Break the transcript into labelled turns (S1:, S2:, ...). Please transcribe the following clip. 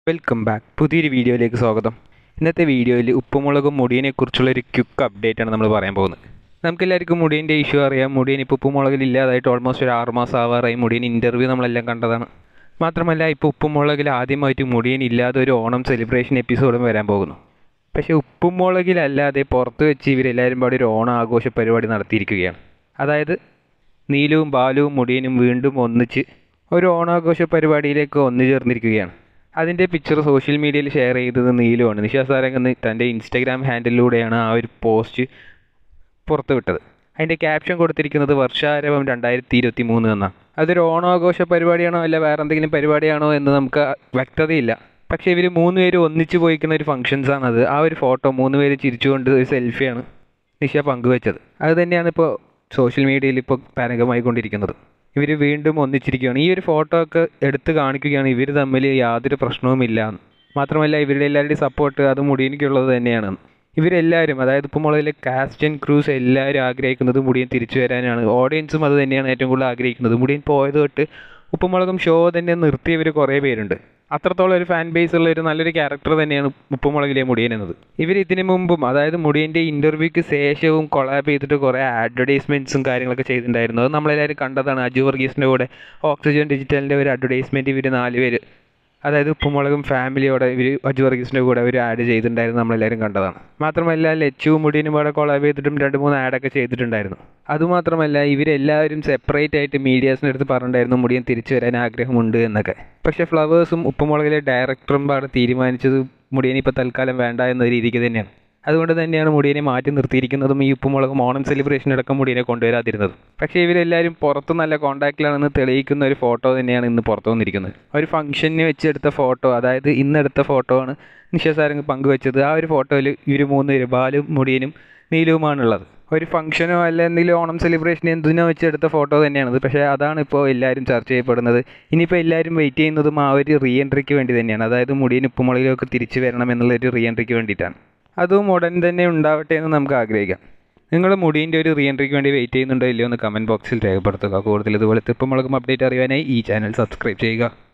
S1: welcome back പുതിയൊരു വീഡിയോയിലേക്ക് സ്വാഗതം ഇന്നത്തെ വീഡിയോയിൽ ഉപ്പുമുളകും മുടിയനെക്കുറിച്ചുള്ള ഒരു ക്വിക്ക് അപ്ഡേറ്റ് ആണ് നമ്മൾ പറയാൻ പോകുന്നത് നമുക്കെല്ലാവർക്കും മുടിയൻ്റെ ഇഷ്യൂ അറിയാം മുടിയൻ ഇപ്പോൾ ഉപ്പുമുളകിൽ ഇല്ലാതായിട്ട് ഓൾമോസ്റ്റ് ഒരു ആറ് മാസം ആവാറായി മുടിയൻ ഇൻ്റർവ്യൂ നമ്മളെല്ലാം കണ്ടതാണ് മാത്രമല്ല ഇപ്പോൾ ഉപ്പുമുളകിൽ ആദ്യമായിട്ട് മുടിയൻ ഇല്ലാതെ ഒരു ഓണം സെലിബ്രേഷൻ എപ്പിസോഡും വരാൻ പോകുന്നു പക്ഷേ ഉപ്പുമുളകിലല്ലാതെ പുറത്ത് വെച്ച് ഇവരെല്ലാവരും പാടി ഒരു ഓണ ആഘോഷ പരിപാടി നടത്തിയിരിക്കുകയാണ് അതായത് നീലുവും ബാലുവും മുടിയനും വീണ്ടും ഒന്നിച്ച് ഒരു ഓണാഘോഷ പരിപാടിയിലേക്ക് ഒന്നു ചേർന്നിരിക്കുകയാണ് അതിൻ്റെ പിക്ചർ സോഷ്യൽ മീഡിയയിൽ ഷെയർ ചെയ്തത് നീലുവാണ് നിഷാ സാരംഗന്ന് തൻ്റെ ഇൻസ്റ്റഗ്രാം ഹാൻഡിലൂടെയാണ് ആ ഒരു പോസ്റ്റ് പുറത്തുവിട്ടത് അതിൻ്റെ ക്യാപ്ഷൻ കൊടുത്തിരിക്കുന്നത് വർഷാരവം രണ്ടായിരത്തി ഇരുപത്തി മൂന്ന് എന്നാണ് അതൊരു ഓണാഘോഷ പരിപാടിയാണോ അല്ല വേറെ എന്തെങ്കിലും പരിപാടിയാണോ എന്ന് നമുക്ക് വ്യക്തതയില്ല പക്ഷേ ഇവർ മൂന്ന് പേര് ഒന്നിച്ച് പോയിക്കുന്ന ഒരു ഫങ്ഷൻസ് ആണത് ആ ഒരു ഫോട്ടോ മൂന്ന് പേര് ചിരിച്ചുകൊണ്ട് ഒരു സെൽഫിയാണ് നിഷ പങ്കുവച്ചത് അത് തന്നെയാണ് ഇപ്പോൾ സോഷ്യൽ മീഡിയയിൽ ഇപ്പോൾ തരംഗമായിക്കൊണ്ടിരിക്കുന്നത് ഇവർ വീണ്ടും ഒന്നിച്ചിരിക്കുകയാണ് ഈ ഒരു ഫോട്ടോ ഒക്കെ എടുത്ത് കാണിക്കുകയാണ് ഇവർ തമ്മിൽ യാതൊരു പ്രശ്നവുമില്ല എന്ന് മാത്രമല്ല ഇവരുടെ എല്ലാവരുടെയും സപ്പോർട്ട് അത് മുടിയനിക്കുള്ളത് തന്നെയാണ് ഇവരെല്ലാവരും അതായത് ഇപ്പോൾ മുളകിലെ കാസ്റ്റ് ആൻഡ് ക്രൂസ് എല്ലാവരും ആഗ്രഹിക്കുന്നത് മുടിയൻ തിരിച്ചു വരാനാണ് ഓഡിയൻസും അത് തന്നെയാണ് ഏറ്റവും കൂടുതൽ ആഗ്രഹിക്കുന്നത് മുടിയൻ പോയത് തൊട്ട് ഉപ്പുമുളകും ഷോ തന്നെ നിർത്തിയവർ കുറേ പേരുണ്ട് അത്രത്തോളം ഒരു ഫാൻ ബേസ് ഉള്ള ഒരു നല്ലൊരു ക്യാരക്ടർ തന്നെയാണ് ഉപ്പുമുളകിലെ മുടിയൻ എന്നത് ഇവർ ഇതിനു മുമ്പും അതായത് മുടിയൻ്റെ ഇൻ്റർവ്യൂക്ക് ശേഷവും കൊളാബ് ചെയ്തിട്ട് കുറേ അഡ്വർടൈസ്മെൻറ്റ്സും കാര്യങ്ങളൊക്കെ ചെയ്തിട്ടുണ്ടായിരുന്നു അത് നമ്മളെല്ലാവരും കണ്ടതാണ് അജു വർഗീസിൻ്റെ കൂടെ ഓക്സിജൻ ഡിജിറ്റലിൻ്റെ ഒരു അഡ്വർടൈസ്മെൻറ്റ് ഇവർ നാല് പേര് അതായത് ഉപ്പുമുളകും ഫാമിലിയോടെ ഇവർ അജു വർഗീസിൻ്റെ കൂടെ ഒരു ആഡ് ചെയ്തിട്ടുണ്ടായിരുന്നു നമ്മളെല്ലാവരും കണ്ടതാണ് മാത്രമല്ല ലച്ചുവും മുടിയനും കൂടെ കൊളാബ് ചെയ്തിട്ടും രണ്ട് മൂന്ന് ആഡൊക്കെ ചെയ്തിട്ടുണ്ടായിരുന്നു അതുമാത്രമല്ല ഇവരെല്ലാവരും സെപ്പറേറ്റ് ആയിട്ട് മീഡിയാസിൻ്റെ അടുത്ത് പറഞ്ഞിട്ടുണ്ടായിരുന്നു മുടിയൻ തിരിച്ചു വരാൻ ആഗ്രഹമുണ്ട് എന്നൊക്കെ പക്ഷേ ഫ്ലവേഴ്സും ഉപ്പുമുളകിലെ ഡയറക്ടറും പാടെ തീരുമാനിച്ചത് മുടിയൻ ഇപ്പോൾ തൽക്കാലം വേണ്ട എന്ന രീതിക്ക് തന്നെയാണ് അതുകൊണ്ട് തന്നെയാണ് മുടിയനെ മാറ്റി നിർത്തിയിരിക്കുന്നതും ഈ ഉപ്പുമുളകും ഓണം സെലിബ്രേഷൻ അടക്കം മുടിയനെ കൊണ്ടുവരാതിരുന്നത് പക്ഷേ ഇവരെല്ലാവരും പുറത്ത് നല്ല കോൺടാക്റ്റിലാണെന്ന് തെളിയിക്കുന്ന ഒരു ഫോട്ടോ തന്നെയാണ് ഇന്ന് പുറത്തു വന്നിരിക്കുന്നത് ഒരു ഫംഗ്ഷന് വെച്ചെടുത്ത ഫോട്ടോ അതായത് ഇന്നെടുത്ത ഫോട്ടോ ആണ് നിഷസാരംഗ് പങ്കുവെച്ചത് ആ ഒരു ഫോട്ടോയിൽ ഇവർ മൂന്ന് പേര് ബാലും മുടിയനും നീലുവുമാണുള്ളത് ഒരു ഫംഗ്ഷനോ അല്ല എന്തെങ്കിലും ഓണം സെലിബ്രേഷൻ എന്തിനോ വെച്ചെടുത്ത ഫോട്ടോ തന്നെയാണത് പക്ഷേ അതാണ് ഇപ്പോൾ എല്ലാവരും ചർച്ച ചെയ്യപ്പെടുന്നത് ഇനിയിപ്പോൾ എല്ലാവരും വെയിറ്റ് ചെയ്യുന്നതും ആ ഒരു റീ എൻട്രിക്ക് വേണ്ടി തന്നെയാണ് അതായത് മുടിയൻ ഉപ്പുമുളകിലേക്ക് തിരിച്ചു വരണം എന്നുള്ളൊരു റീ എൻട്രിക്ക് വേണ്ടിയിട്ടാണ് അതും ഉടൻ തന്നെ ഉണ്ടാവട്ടെ എന്ന് നമുക്ക് ആഗ്രഹിക്കാം നിങ്ങൾ മുടീൻ്റെ ഒരു റീ എൻട്രിക്ക് വേണ്ടി വെയിറ്റ് ചെയ്യുന്നുണ്ടോ ഇല്ലയോ എന്ന് കമൻറ്റ് ബോക്സിൽ രേഖപ്പെടുത്തുക കൂടുതൽ ഇതുപോലത്തെ ഇപ്പം മുളകും അപ്ഡേറ്റ് അറിയാനായി ഈ ചാനൽ സബ്സ്ക്രൈബ് ചെയ്യുക